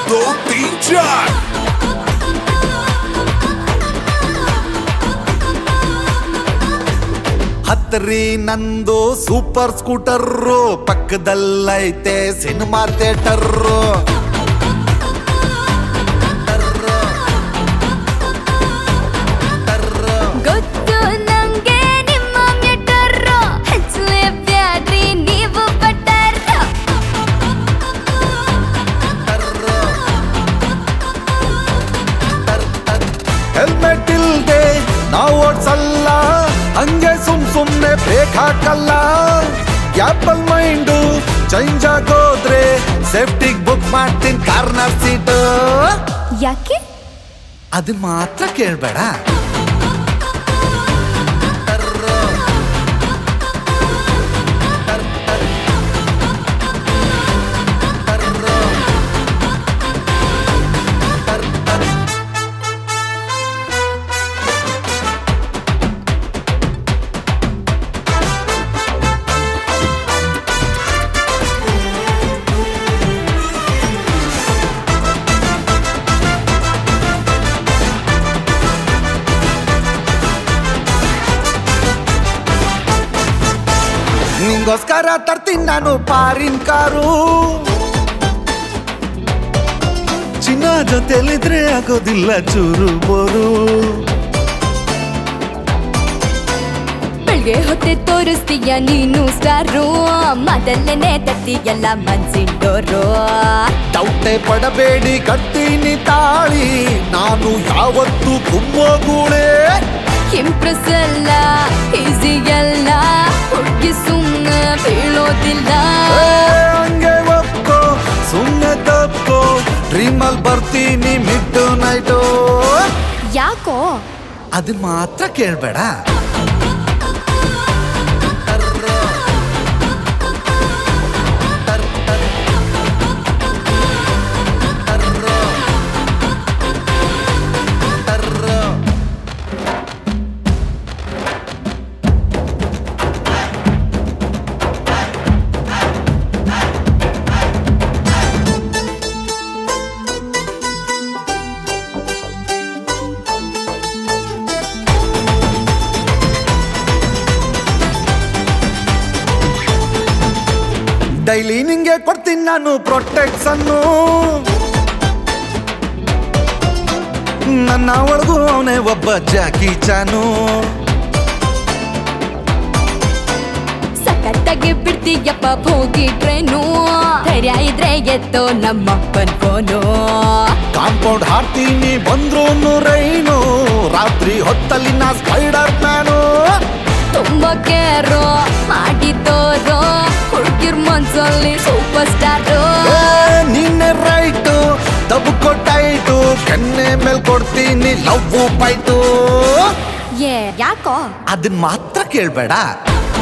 दो तीन चार ಹತ್ರಿ ನಂದು ಸೂಪರ್ ಸ್ಕೂಟರ್ರು ಪಕ್ಕದಲ್ಲೈತೆ ಸಿನಿಮಾ ಥಿಯೇಟರ್ರು ಗೊತ್ತು ನಂಗೆ ನಿಮ್ಮ ಮೆಟರ್ರು ಹಚ್ಚಲೆ ಬ್ಯಾಡ್ರಿ ನೀವು ಬಟರ್ರು ಹೆಲ್ಮೆಟ್ ಇಲ್ದೆ ನಾವು ಓಡ್ಸಲ್ಲ ಹಂಗೆ ಸುಮ್ ಸುಮ್ನೆ ಬ್ರೇಕ್ ಹಾಕಲ್ಲ ಆಪಲ್ ಮೈಂಡು ಚೇಂಜ್ ಆಗೋದ್ರೆ ಸೇಫ್ಟಿಗ್ ಬುಕ್ ಮಾಡ್ತೀನಿ ಕಾರ್ನರ್ ಸೀಟ್ ಯಾಕೆ ಅದನ್ನ ಮಾತ್ರ ಕೇಳ್ಬೇಡ ನಿಂಗೋಸ್ಕರ ತರ್ತೀನಿ ನಾನು ಪಾರಿನ್ ಕಾರು ಚಿನ್ನ ಜೊತೆಲಿದ್ರೆ ಆಗೋದಿಲ್ಲ ಚೂರು ಬೋರು ಬೆಳ್ಗೆ ಹೊತ್ತೆ ತೋರಿಸ್ತೀಯ ನೀನು ಸ್ಟಾರು ಮೊದಲನೇ ತತ್ತಿಗೆಲ್ಲ ಮನ್ಸಿಂಡೋರು ಡೌಟೆ ಪಡಬೇಡಿ ಕಟ್ತೀನಿ ತಾಳಿ ನಾನು ಯಾವತ್ತು ಕುಮ್ಮೋಗೂಳೆ ಇಂಪ್ರೆಸ್ ಅಲ್ಲ ಈಸಿಯಲ್ಲ ಹುಡುಗಿ ಸುಮ್ಮನೆ ಬೀಳೋದಿಲ್ಲ ಏ, ಹಂಗೆ ಒಪ್ಕೋ ಸುಮ್ಮನೆ ತಪ್ಪೋ ಡ್ರೀಮಲ್ ಬರ್ತೀನಿ ಮಿಡ್ ನೈಟು ಯಾಕೋ ಅದನ್ನ ಮಾತ್ರ ಕೇಳ್ಬೇಡ ಡೈಲಿ ನಿಂಗೆ ಕೊಡ್ತೀನಿ ನಾನು ಪ್ರೊಟೆಕ್ಷನ್ನು ನನ್ನ ಒಳಗೂ ಅವನೇ ಒಬ್ಬ ಜಾಕಿ ಚಾನು ಸಖತ್ತಾಗಿ ಬಿಡ್ತೀಯಪ್ಪ ಹೋಗಿ ಟ್ರೈನು ಧೈರ್ಯ ಇದ್ರೆ ಎತ್ತೋ ನಮ್ಮಪ್ಪನ್ ಫೋನು ಕಾಂಪೌಂಡ್ ಹಾಕ್ತೀನಿ ಬಂದ್ರು ರೈನು ರಾತ್ರಿ ಹೊತ್ತಲ್ಲಿ ನಾ ಸ್ಪೈಡರ್ ಮ್ಯಾನು ತುಂಬಾ ಕೇರು ಮಾಡಿದ್ದೋರು ಹುಡುಗಿರ್ ಮನ್ಸಲ್ಲಿ ಸೂಪರ್ ಸ್ಟಾರು ಏ, ನಿನ್ನೆ ರೈಟು ತಬ್ಕೊ ಟೈಟು ಕೆನ್ನೆ ಮೇಲ್ ಕೊಡ್ತೀನಿ ಲವ್ ಬೈಟು ಏ ಯಾಕೋ ಅದನ್ನ ಮಾತ್ರ ಕೇಳ್ಬೇಡ